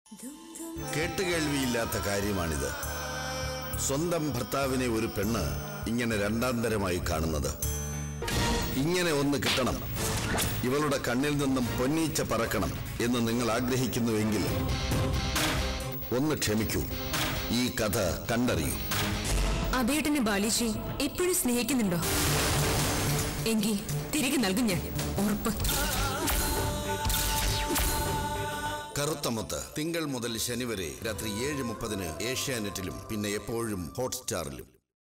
കേട്ടുകേൾവിയില്ലാത്ത കാര്യമാണിത് സ്വന്തം ഭർത്താവിനെ ഒരു പെണ്ണ് ഇങ്ങനെ രണ്ടാം തരമായി കാണുന്നത് ഇങ്ങനെ ഒന്ന് കിട്ടണം ഇവളുടെ കണ്ണിൽ നിന്നും പൊന്നീച്ച പറക്കണം എന്ന് നിങ്ങൾ ആഗ്രഹിക്കുന്നുവെങ്കിൽ ഒന്ന് ക്ഷമിക്കൂ ഈ കഥ കണ്ടറിയൂ അബേട്ടനെ ബാലിജി എപ്പോഴും സ്നേഹിക്കുന്നുണ്ടോ എങ്കിൽ തിരികെ നൽകും ഞാൻ ഉറപ്പ് കറുത്തമുത്ത് തിങ്കൾ മുതൽ ശനി വരെ രാത്രി ഏഴ് മുപ്പതിന് ഏഷ്യാനെറ്റിലും പിന്നെ എപ്പോഴും ഹോട്ട്സ്റ്റാറിലും